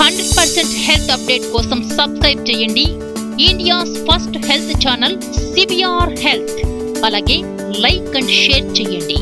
Hundred percent health update కోసం subscribe చేయండి India's first health channel CBR health అలాగే like and share చేయండి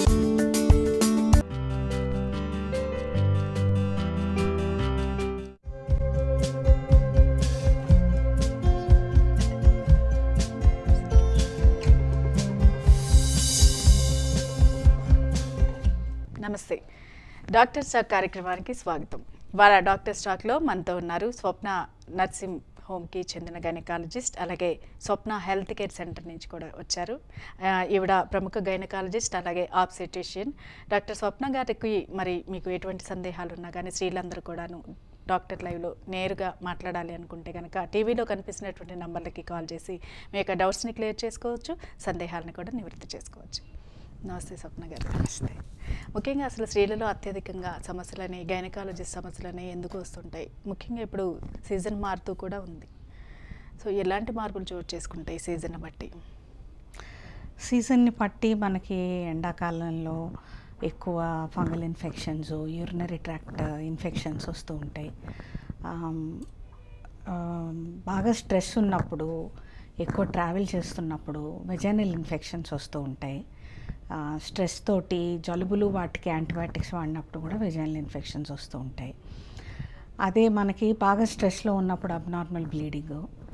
నమస్తే డాక్టర్ స్టాక్ కార్యక్రమానికి స్వాగతం వాళ్ళ డాక్టర్ స్టాక్లో మనతో ఉన్నారు స్వప్న నర్సింగ్ హోమ్కి చెందిన గైనకాలజిస్ట్ అలాగే స్వప్న హెల్త్ కేర్ సెంటర్ నుంచి కూడా వచ్చారు ఆ, ఈవిడ ప్రముఖ గైనకాలజిస్ట్ అలాగే ఆబ్సెటిషియన్ డాక్టర్ స్వప్న గారికి మరి మీకు ఎటువంటి సందేహాలు ఉన్నా కానీ స్త్రీలందరూ కూడాను డాక్టర్ లైవ్లో నేరుగా మాట్లాడాలి అనుకుంటే కనుక టీవీలో కనిపిస్తున్నటువంటి నంబర్లకి కాల్ చేసి మీ యొక్క డౌట్స్ని క్లియర్ చేసుకోవచ్చు సందేహాలను కూడా నివృత్తి చేసుకోవచ్చు నమస్తే స్వప్న గారు నమస్తే ముఖ్యంగా అసలు స్త్రీలలో అత్యధికంగా సమస్యలని గైనకాలజిస్ట్ సమస్యలని ఎందుకు వస్తుంటాయి ముఖ్యంగా ఇప్పుడు సీజన్ మారుతూ కూడా ఉంది సో ఎలాంటి మార్పులు చోటు చేసుకుంటాయి సీజన్ బట్టి సీజన్ని బట్టి మనకి ఎండాకాలంలో ఎక్కువ fungal infections urinary tract infections వస్తూ ఉంటాయి ఆమ్, ఆమ్, బాగా స్ట్రెస్ ఉన్నప్పుడు ఎక్కువ ట్రావెల్ చేస్తున్నప్పుడు వెజైనల్ ఇన్ఫెక్షన్స్ వస్తూ ఉంటాయి ఆ, స్ట్రెస్ తోటి జలుబులు వాటికి యాంటీబయాటిక్స్ వాడినప్పుడు కూడా వెజైనల్ ఇన్ఫెక్షన్స్ వస్తూ ఉంటాయి అదే మనకి బాగా స్ట్రెస్లో ఉన్నప్పుడు అబ్నార్మల్ బ్లీడింగ్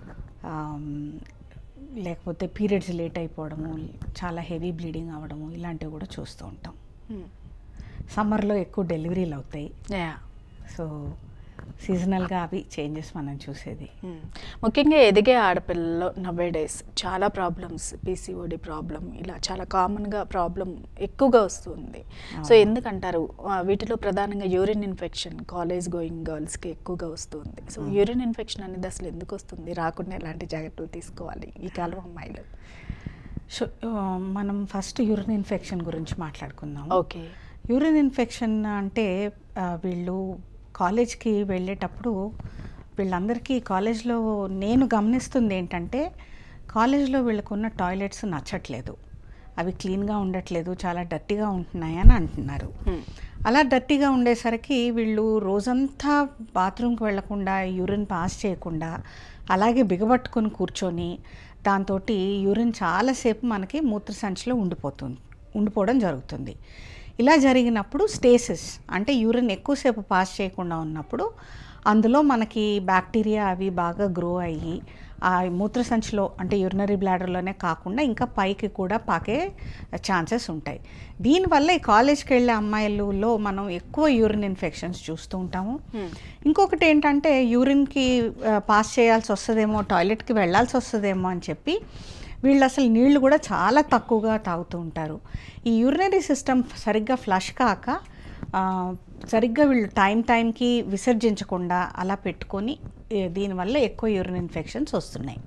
లేకపోతే పీరియడ్స్ లేట్ అయిపోవడము చాలా హెవీ బ్లీడింగ్ అవ్వడము ఇలాంటివి కూడా చూస్తూ ఉంటాం సమ్మర్లో ఎక్కువ డెలివరీలు అవుతాయి యా సో సీజనల్గా అవి చేంజెస్ మనం చూసేది మ్మ్. ముఖ్యంగా ఎదిగే ఆడపిల్లల్లో నవ్వే డేస్ చాలా ప్రాబ్లమ్స్ పీసీఓడి ప్రాబ్లం ఇలా చాలా కామన్గా ప్రాబ్లం ఎక్కువగా వస్తుంది సో అవును. ఎందుకంటారు ఆ, వీటిలో ప్రధానంగా యూరిన్ ఇన్ఫెక్షన్ కాలేజ్ గోయింగ్ గర్ల్స్కి ఎక్కువగా వస్తుంది సో యూరిన్ ఇన్ఫెక్షన్ అనేది అసలు ఎందుకు వస్తుంది రాకుండా ఎలాంటి జాగ్రత్తలు తీసుకోవాలి ఈ కాలం అమ్మాయిలు సో ఆ, మనం ఫస్ట్ యూరిన్ ఇన్ఫెక్షన్ గురించి మాట్లాడుకుందాం ఓకే యూరిన్ ఇన్ఫెక్షన్ అంటే ఆ, వీళ్ళు కాలేజ్కి వెళ్ళేటప్పుడు వీళ్ళందరికీ కాలేజ్లో నేను గమనిస్తుంది ఏంటంటే కాలేజ్లో వీళ్ళకున్న టాయిలెట్స్ నచ్చట్లేదు అవి క్లీన్గా ఉండట్లేదు చాలా డర్టీగా ఉంటున్నాయి అని అంటున్నారు అలా డర్టీగా ఉండేసరికి వీళ్ళు రోజంతా బాత్రూమ్కి వెళ్లకుండా యూరిన్ పాస్ చేయకుండా అలాగే బిగబట్టుకొని కూర్చొని దాంతో యూరిన్ చాలాసేపు మనకి మూత్రసంచిలో ఉండిపోతుంది ఉండిపోవడం జరుగుతుంది ఇలా జరిగినప్పుడు స్టేసిస్ అంటే యూరిన్ ఎక్కువసేపు పాస్ చేయకుండా ఉన్నప్పుడు అందులో మనకి బ్యాక్టీరియా అవి బాగా గ్రో అయ్యి ఆ మూత్రసంచిలో అంటే యూరినరీ బ్లాడర్లోనే కాకుండా ఇంకా పైకి కూడా పాకే ఛాన్సెస్ ఉంటాయి దీనివల్ల ఈ కాలేజ్కి వెళ్ళే అమ్మాయిలలో మనం ఎక్కువ యూరిన్ ఇన్ఫెక్షన్స్ చూస్తూ ఉంటాము ఇంకొకటి ఏంటంటే యూరిన్కి పాస్ చేయాల్సి వస్తుందేమో టాయిలెట్కి వెళ్ళాల్సి వస్తుందేమో అని చెప్పి వీళ్ళు అసలు నీళ్లు కూడా చాలా తక్కువగా తాగుతూ ఉంటారు ఈ యూరినరీ సిస్టమ్ సరిగ్గా ఫ్లష్ కాక ఆ, సరిగ్గా వీళ్ళు టైం టైంకి విసర్జించకుండా అలా పెట్టుకొని ఏ, దీనివల్ల ఎక్కువ యూరిన్ ఇన్ఫెక్షన్స్ వస్తున్నాయి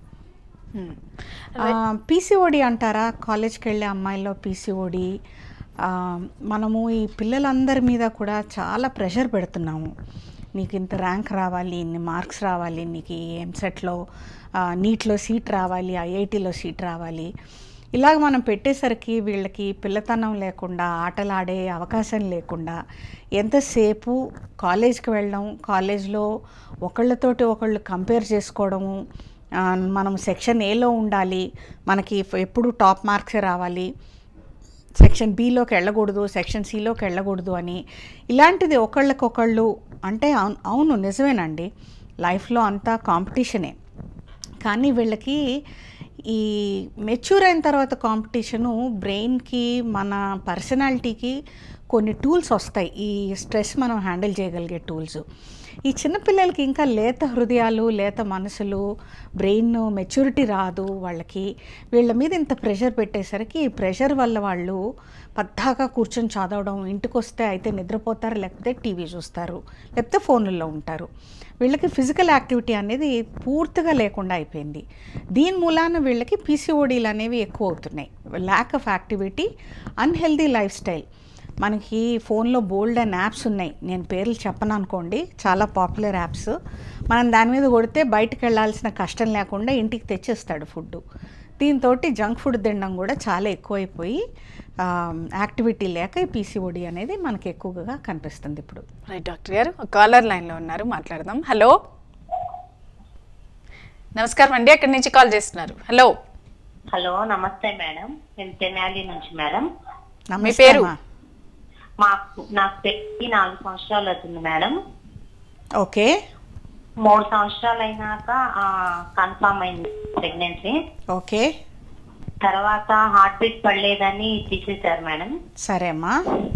పీసీఓడి అంటారా కాలేజ్కి వెళ్ళే అమ్మాయిల్లో పీసీఓడి మనము ఈ పిల్లలందరి మీద కూడా చాలా ప్రెషర్ పెడుతున్నాము నీకు ఇంత ర్యాంక్ రావాలి ఇన్ని మార్క్స్ రావాలి నీకు ఈ ఎంసెట్లో నీట్లో సీట్ రావాలి ఐఐటీలో సీట్ రావాలి ఇలాగ మనం పెట్టేసరికి వీళ్ళకి పిల్లతనం లేకుండా ఆటలు ఆడే అవకాశం లేకుండా ఎంతసేపు కాలేజ్కి వెళ్ళడం కాలేజ్లో ఒకళ్ళతోటి ఒకళ్ళు కంపేర్ చేసుకోవడము ఆ, మనం సెక్షన్ ఏలో ఉండాలి మనకి ఎఫ్- ఎప్పుడు టాప్ మార్క్సే రావాలి సెక్షన్ బిలోకి వెళ్ళకూడదు సెక్షన్ సిలోకి వెళ్ళకూడదు అని ఇలాంటిది ఒకళ్ళకొకళ్ళు అంటే అవును అవును నిజమేనండి లైఫ్లో అంతా కాంపిటీషనే కానీ వీళ్ళకి ఈ మెచ్యూర్ అయిన తర్వాత కాంపిటీషను బ్రెయిన్కి మన పర్సనాలిటీకి కొన్ని టూల్స్ వస్తాయి ఈ స్ట్రెస్ మనం హ్యాండిల్ చేయగలిగే టూల్స్ ఈ చిన్నపిల్లలకి ఇంకా లేత హృదయాలు లేత మనసులు బ్రెయిన్ మెచ్యూరిటీ రాదు వాళ్ళకి వీళ్ళ మీద ఇంత ప్రెషర్ పెట్టేసరికి ఈ ప్రెషర్ వల్ల వాళ్ళు పద్దాకా కూర్చొని చదవడం ఇంటికి వస్తే అయితే నిద్రపోతారు లేకపోతే టీవీ చూస్తారు లేకపోతే ఫోన్లలో ఉంటారు వీళ్ళకి ఫిజికల్ యాక్టివిటీ అనేది పూర్తిగా లేకుండా అయిపోయింది దీని మూలాన వీళ్ళకి పీసీఓడీలు అనేవి ఎక్కువ అవుతున్నాయి lack of activity unhealthy life style మనకి ఫోన్లో బోల్డ్ అండ్ యాప్స్ ఉన్నాయి నేను పేర్లు చెప్పను అనుకోండి చాలా పాపులర్ యాప్స్ మనం దాని మీద కొడితే బయటకు వెళ్ళాల్సిన కష్టం లేకుండా ఇంటికి తెచ్చేస్తాడు ఫుడ్ దీంతో జంక్ ఫుడ్ తినడం కూడా చాలా ఎక్కువైపోయి యాక్టివిటీ లేక ఈ పీసీఓడి అనేది మనకి ఎక్కువగా కనిపిస్తుంది ఇప్పుడు రైట్ డాక్టర్ గారు ఒక కాలర్ లైన్లో ఉన్నారు మాట్లాడదాం హలో నమస్కారం అండి ఎక్కడి నుంచి కాల్ చేస్తున్నారు హలో హలో నమస్తే మేడం నేను తెనాలి నుంచి మేడం నమస్తే పేరు? అమ్మా. మాకు నాకు పెళ్లి నాలుగు సంవత్సరాలు అవుతుంది మేడం ఓకే మూడు సంవత్సరాలు అయినాక కన్ఫామ్ అయింది ప్రెగ్నెన్సీ ఓకే తర్వాత హార్ట్ బీట్ పడలేదని తీసేశారు మేడం సరే అమ్మా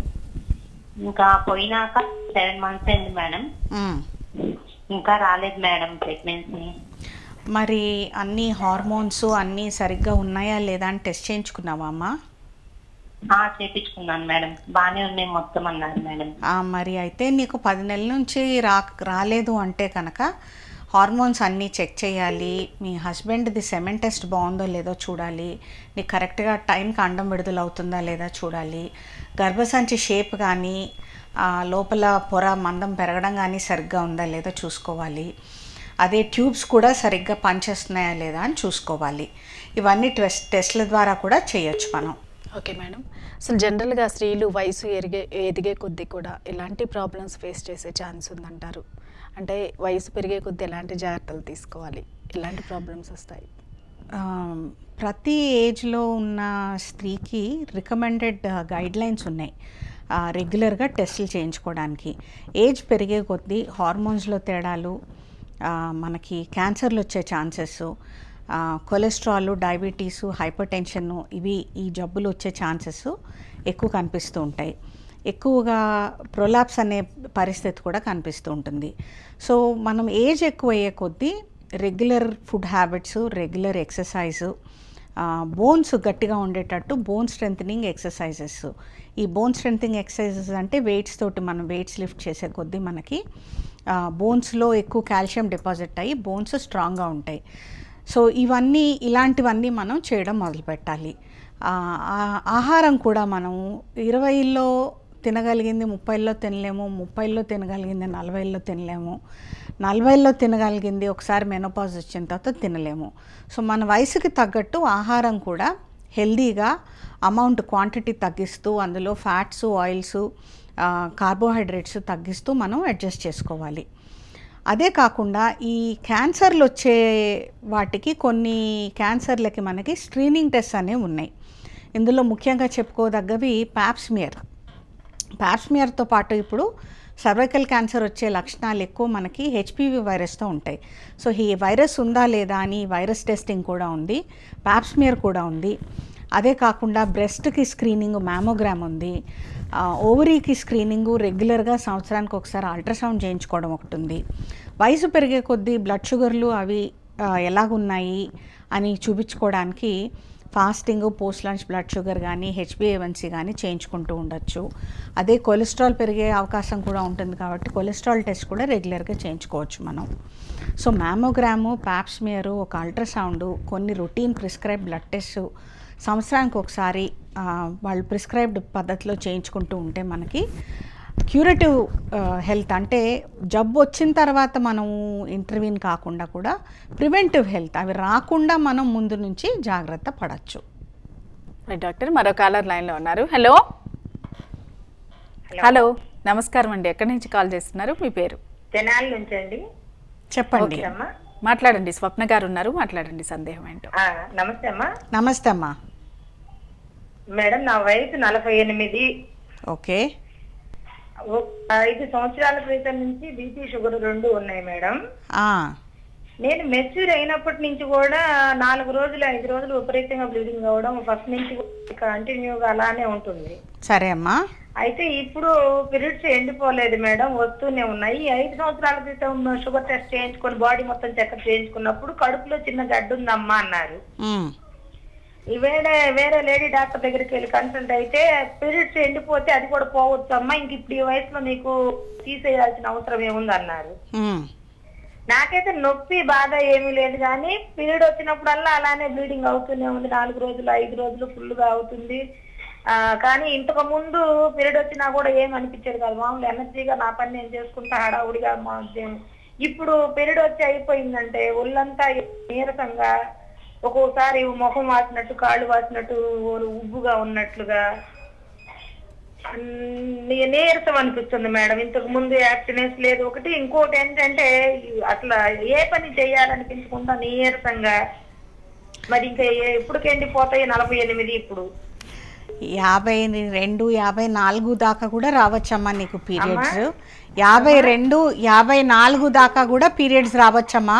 ఇంకా పోయినాక సెవెన్ మంత్స్ అయింది మేడం మ్. ఇంకా రాలేదు మేడం ప్రెగ్నెన్సీ మరి అన్ని హార్మోన్స్ అన్నీ సరిగ్గా ఉన్నాయా లేదా అని టెస్ట్ చేయించుకున్నావా అమ్మా ఆ చేపించుకున్నాను మేడం బానే ఉన్నాయి మొత్తం అన్నారు మేడం ఆ, మరి అయితే నీకు పది నెలల నుంచి రా రాలేదు అంటే కనుక హార్మోన్స్ అన్నీ చెక్ చేయాలి మీ హస్బెండ్ది సెమెన్ టెస్ట్ బాగుందో లేదో చూడాలి నీకు కరెక్ట్గా టైంకి అండం విడుదల అవుతుందా లేదా చూడాలి గర్భసంచి షేప్ కానీ ఆ, లోపల పొర మందం పెరగడం కానీ సరిగ్గా ఉందా లేదో చూసుకోవాలి అదే ట్యూబ్స్ కూడా సరిగ్గా పనిచేస్తున్నాయా లేదా అని చూసుకోవాలి ఇవన్నీ టెస్ట్ టెస్ట్ల ద్వారా కూడా చేయొచ్చు మనం ఓకే మేడం అసలు జనరల్గా స్త్రీలు వయసు ఎరిగే ఎదిగే కొద్దీ కూడా ఎలాంటి ప్రాబ్లమ్స్ ఫేస్ చేసే ఛాన్స్ ఉందంటారు అంటే వయసు పెరిగే కొద్దీ ఎలాంటి జాగ్రత్తలు తీసుకోవాలి ఎలాంటి ప్రాబ్లమ్స్ వస్తాయి ఆ, ప్రతి ఏజ్లో ఉన్న స్త్రీకి రికమెండెడ్ గైడ్ లైన్స్ ఉన్నాయి ఆ, రెగ్యులర్గా టెస్టులు చేయించుకోవడానికి ఏజ్ పెరిగే కొద్దీ హార్మోన్స్లో తేడాలు ఆ, మనకి క్యాన్సర్లు వచ్చే chances cholesterol diabetes hyper tension ఇవి ఈ జబ్బులు వచ్చే ఛాన్సెస్ ఎక్కువ కనిపిస్తూ ఉంటాయి ఎక్కువగా ప్రొలాప్స్ అనే పరిస్థితి కూడా కనిపిస్తూ ఉంటుంది సో మనం ఏజ్ ఎక్కువ అయ్యే కొద్దీ regular food habits regular exercise bones గట్టిగా ఉండేటట్టు బోన్ స్ట్రెంథనింగ్ ఎక్సర్సైజెస్ ఈ బోన్ స్ట్రెంథనింగ్ ఎక్సర్సైజెస్ అంటే వెయిట్స్ తోటి మనం వెయిట్స్ లిఫ్ట్ చేసే కొద్దీ మనకి బోన్స్లో ఎక్కువ కాల్షియం డిపాజిట్ అయ్యి బోన్స్ స్ట్రాంగ్గా ఉంటాయి సో ఇవన్నీ ఇలాంటివన్నీ మనం చేయడం మొదలు పెట్టాలి ఆ, ఆ- ఆహారం కూడా మనం ఇరవైలో తినగలిగింది ముప్పైలో తినలేము ముప్పైలో తినగలిగింది నలభైలో తినలేము నలభైలో తినగలిగింది ఒకసారి మెనోపాజ్ వచ్చిన తర్వాత తినలేము సో మన వయసుకి తగ్గట్టు ఆహారం కూడా హెల్దీగా అమౌంట్ క్వాంటిటీ తగ్గిస్తూ అందులో ఫ్యాట్స్ ఆయిల్స్ కార్బోహైడ్రేట్స్ తగ్గిస్తూ మనం అడ్జస్ట్ చేసుకోవాలి అదే కాకుండా ఈ క్యాన్సర్లు వచ్చే వాటికి కొన్ని క్యాన్సర్లకి మనకి స్క్రీనింగ్ టెస్ట్ అనేవి ఉన్నాయి ఇందులో ముఖ్యంగా చెప్పుకోదగ్గవి ప్యాప్స్మియర్ ప్యాప్స్మియర్తో పాటు ఇప్పుడు సర్వైకల్ క్యాన్సర్ వచ్చే లక్షణాలు ఎక్కువ మనకి హెచ్పివి వైరస్తో ఉంటాయి సో ఈ వైరస్ ఉందా లేదా అని వైరస్ టెస్టింగ్ కూడా ఉంది ప్యాప్స్మియర్ కూడా ఉంది అదే కాకుండా బ్రెస్ట్కి స్క్రీనింగ్ మ్యామోగ్రామ్ ఉంది ఆ, ఓవరీకి స్క్రీనింగ్ రెగ్యులర్గా సంవత్సరానికి ఒకసారి అల్ట్రాసౌండ్ చేయించుకోవడం ఒకటి ఉంది వయసు పెరిగే కొద్దీ బ్లడ్ షుగర్లు అవి ఆ, ఎలాగున్నాయి అని చూపించుకోవడానికి fasting post lunch blood sugar కానీ హెచ్బిఏవన్సీ కానీ చేయించుకుంటూ ఉండొచ్చు అదే కొలెస్ట్రాల్ పెరిగే అవకాశం కూడా ఉంటుంది కాబట్టి కొలెస్ట్రాల్ టెస్ట్ కూడా రెగ్యులర్గా చేయించుకోవచ్చు మనం సో మ్యామోగ్రాము ప్యాప్స్మియరు ఒక అల్ట్రాసౌండ్ కొన్ని రొటీన్ ప్రిస్క్రైబ్ బ్లడ్ టెస్ట్ సంవత్సరానికి ఒకసారి ఆ, వాళ్ళు ప్రిస్క్రైబ్డ్ పద్ధతిలో చేయించుకుంటూ ఉంటే మనకి క్యూరేటివ్ హెల్త్ అంటే జబ్బు వచ్చిన తర్వాత మనం ఇంటర్వ్యూన్ కాకుండా కూడా ప్రివెంటివ్ హెల్త్ అవి రాకుండా మనం ముందు నుంచి జాగ్రత్త పడచ్చు రైట్ డాక్టర్ మరో కాలర్ లైన్లో ఉన్నారు హలో హలో నమస్కారం అండి ఎక్కడి నుంచి కాల్ చేస్తున్నారు మీ పేరు తెనాలి నుంచి అండి చెప్పండి అమ్మా మాట్లాడండి స్వప్న గారు ఉన్నారు మాట్లాడండి సందేహం ఏంటో ఆ, నమస్తే అమ్మా నమస్తే అమ్మా మేడం నా వయసు నలభై ఎనిమిది ఓకే ఓ- ఐదు సంవత్సరాల క్రితం నుంచి బీపీ షుగర్ రెండు ఉన్నాయి మేడం ఆ, నేను మెచ్యూర్ అయినప్పటి నుంచి కూడా నాలుగు రోజులు ఐదు రోజులు విపరీతంగా బ్లీడింగ్ అవ్వడం ఫస్ట్ నుంచి కంటిన్యూగా అలానే ఉంటుంది సరే అమ్మా అయితే ఇప్పుడు పీరియడ్స్ ఎండిపోలేదు మేడం వస్తూనే ఉన్నాయి ఈ ఐదు సంవత్సరాల క్రితం షుగర్ టెస్ట్ చేయించుకొని బాడీ మొత్తం చెకప్ చేయించుకున్నప్పుడు కడుపులో చిన్న గడ్డు ఉందమ్మా అన్నారు ఉమ్, ఈ వేరే వేరే లేడీ డాక్టర్ దగ్గరికి వెళ్ళి కన్సల్ట్ అయితే పీరియడ్స్ ఎండిపోతే అది కూడా పోవచ్చు అమ్మా ఇంక ఇప్పుడు ఈ వయసులో నీకు తీసేయాల్సిన అవసరం ఏముంది అన్నారు ఉమ్, నాకైతే నొప్పి బాధ ఏమీ లేదు కానీ పీరియడ్ వచ్చినప్పుడల్లా అలానే బ్లీడింగ్ అవుతూనే ఉంది నాలుగు రోజులు ఐదు రోజులు ఫుల్ గా అవుతుంది ఆ, కానీ ఇంతకు ముందు పీరియడ్ వచ్చినా కూడా ఏం అనిపించేది కాదు మామూలు ఎనర్జీగా నా పని నేను చేసుకుంటా హడావుడిగా మా ఇప్పుడు పీరియడ్ వచ్చి అయిపోయిందంటే ఒళ్ళంతా నీరసంగా ఒక్కోసారి ముఖం వాసినట్టు కాళ్ళు వాసినట్టు ఉబ్బుగా ఉన్నట్లుగా నీ- నీరసం అనిపిస్తుంది మేడం ఇంతకు ముందు యాక్సిడెంట్స్ లేదు ఒకటి ఇంకోటి ఏంటంటే ఈ- అసలు ఏ పని చేయాలనిపించకుండా నీరసంగా మరి ఇంకా ఏ- ఎప్పటికి ఎండిపోతాయి నలభై ఎనిమిది ఇప్పుడు యాభై రెండు యాభై నాలుగు దాకా కూడా రావచ్చమ్మా నీకు పీరియడ్స్ యాభై రెండు యాభై నాలుగు దాకా కూడా పీరియడ్స్ రావచ్చమ్మా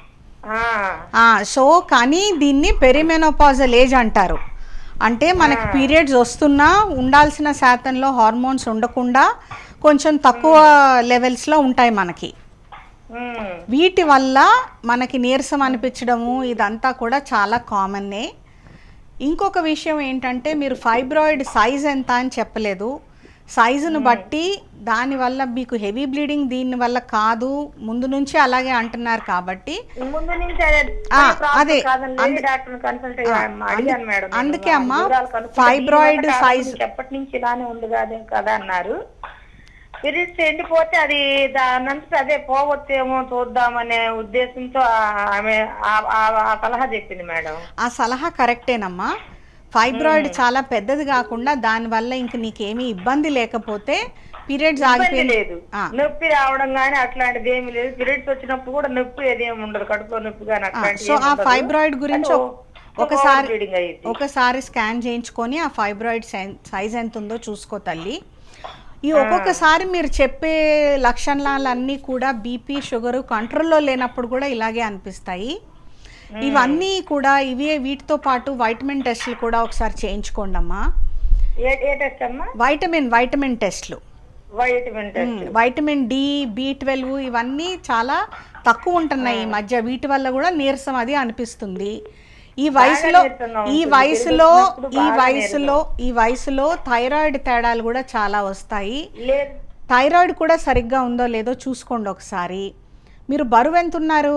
ఆ ఆ, సో కానీ దీన్ని పెరిమెనోపాజల్ ఏజ్ అంటారు అంటే మనకి పీరియడ్స్ వస్తున్నా ఉండాల్సిన శాతంలో హార్మోన్స్ ఉండకుండా కొంచెం తక్కువ లెవెల్స్లో ఉంటాయి మనకి ఉమ్, వీటి వల్ల మనకి నీరసం అనిపించడము ఇదంతా కూడా చాలా కామన్నే ఇంకొక విషయం ఏంటంటే మీరు ఫైబ్రాయిడ్ సైజ్ ఎంత అని చెప్పలేదు సైజును బట్టి దానివల్ల మీకు హెవీ బ్లీడింగ్ దీని వల్ల కాదు ముందు నుంచి అలాగే అంటున్నారు కాబట్టి ముందు నుంచి అదే ఆ, ప్రాబ్లం అదే. కాదని అందు- డాక్టర్ కన్సల్ట్ ఆ, అడిగాను మేడం నేను. అందుకే అమ్మా, దూరాలు కనుక్కుంటే ఫైబ్రాయిడ్ ఈ మధ్య సైజ్- కాలం ఎప్పటి నుంచి ఇలానే ఉంది కాదే కదా అన్నారు పీరియడ్స్ ఎండిపోతే అది దానంతా అదే పోవచ్చేమో చూద్దామనే ఉద్దేశంతో ఆ- ఆమె ఆ- ఆ- ఆ సలహా చెప్పింది మేడం ఆ సలహా కరెక్టేనమ్మా ఫైబ్రాయిడ్ చాలా పెద్దది కాకుండా దానివల్ల ఇంక నీకేమీ ఇబ్బంది లేకపోతే పీరియడ్స్ ఇబ్బంది ఆగిపోయింది లేదు ఆ. నొప్పి రావడం గానీ అట్లాంటిది ఏమి లేదు పీరియడ్స్ వచ్చినప్పుడు కూడా నొప్పి ఏదేమి ఉండదు కడుపులో నొప్పి కానీ అట్లాంటిది సో ఏమి ఆ ఉండదు. ఫైబ్రాయిడ్ గురించి అది ఒక- ఓ- ఒకసారి ఓవర్ బ్లీడింగ్ అయ్యిద్ది. ఒకసారి స్కాన్ చేయించుకొని ఆ ఫైబ్రాయిడ్ సైజ్ ఎంత ఉందో చూసుకో తల్లి ఈ ఒక్కొక్కసారి మీరు చెప్పే లక్షణాలన్నీ కూడా బీపీ షుగర్ కంట్రోల్లో లేనప్పుడు కూడా ఇలాగే అనిపిస్తాయి ఇవన్నీ కూడా ఇవే వీటితో పాటు వైటమిన్ టెస్ట్లు కూడా ఒకసారి చేయించుకోండి అమ్మా ఏ ఏ టెస్ట్ అమ్మా వైటమిన్ వైటమిన్ టెస్ట్లు vitamin test vitamin D B twelve ఇవన్నీ చాలా తక్కువ ఉంటున్నాయి ఈ మధ్య వీటి వల్ల కూడా నీరసం అది అనిపిస్తుంది ఈ వయసులో నీరసంగా ఈ ఉంటుంది. వయసులో తిరుగుతున్నప్పుడు ఈ బాగా వయసులో ఈ వయసులో థైరాయిడ్ తేడాలు కూడా చాలా వస్తాయి లేదు థైరాయిడ్ కూడా సరిగ్గా ఉందో లేదో చూసుకోండి ఒకసారి మీరు బరువు ఎంత ఉన్నారు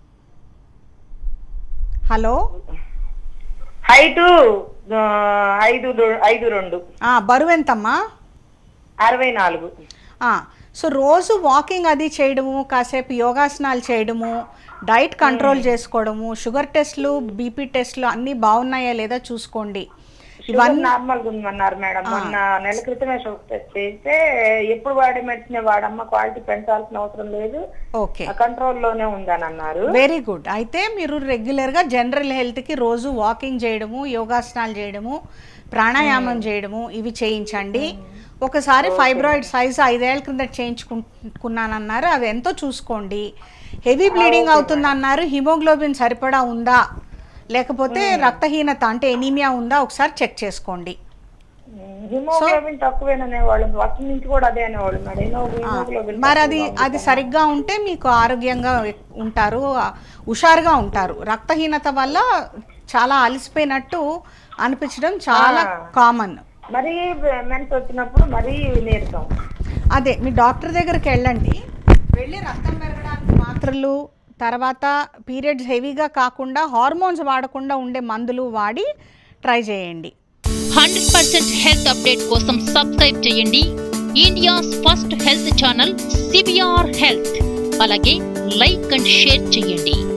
హలో హైట్ ఐదు రు- ఐదు రెండు ఆ, బరువు ఎంతమ్మా అరవై నాలుగు ఆ, సో రోజు వాకింగ్ అది చేయడము కాసేపు యోగాసనాలు చేయడము డైట్ కంట్రోల్ చేసుకోవడము షుగర్ టెస్ట్లు బీపీ టెస్ట్లు అన్నీ బాగున్నాయా లేదా చూసుకోండి షుగర్ నార్మల్ గా ఉందన్నారు మేడం మొన్న నెల క్రితమే షుగర్ టెస్ట్ చేస్తే ఎప్పుడు వాడే మెడిసిన్ వాడమ్మా క్వాలిటీ పెంచాల్సిన అవసరం లేదు ఓకే కంట్రోల్ లోనే ఉందని అన్నారు వెరీ గుడ్ అయితే మీరు రెగ్యులర్గా జనరల్ హెల్త్కి రోజు వాకింగ్ చేయడము యోగాసనాలు చేయడము ప్రాణాయామం చేయడము ఇవి చేయించండి ఒకసారి ఫైబ్రాయిడ్ సైజ్ ఐదేళ్ల క్రింద చేయించుకున్నానన్నారు అది ఎంతో చూసుకోండి హెవీ బ్లీడింగ్ అవుతుందన్నారు హిమోగ్లోబిన్ సరిపడా ఉందా లేకపోతే రక్తహీనత అంటే ఎనీమియా ఉందా ఒకసారి చెక్ చేసుకోండి హిమోగ్లోబిన్ తక్కువేననేవాళ్ళు ఫస్ట్ నుంచి కూడా అదే అనేవాళ్ళు మేడం హిమోగ్లోబిన్ మరి అది అది సరిగ్గా ఉంటే మీకు ఆరోగ్యంగా ఉంటారు ఆ, హుషారుగా ఉంటారు రక్తహీనత వల్ల చాలా అలసిపోయినట్టు అనిపించడం చాలా కామన్ మరీ మెన్స్ వచ్చినప్పుడు మరీ నీరసం అదే మీ డాక్టర్ దగ్గరికి వెళ్ళండి వెళ్ళి రక్తం పెరగడానికి మాత్రలు తర్వాత పీరియడ్స్ హెవీగా కాకుండా హార్మోన్స్ వాడకుండా ఉండే మందులు వాడి ట్రై చేయండి హండ్రెడ్ పర్సెంట్ హెల్త్ అప్డేట్ కోసం సబ్స్క్రైబ్ చేయండి India's first health channel CBR health అలాగే లైక్ అండ్ షేర్ చేయండి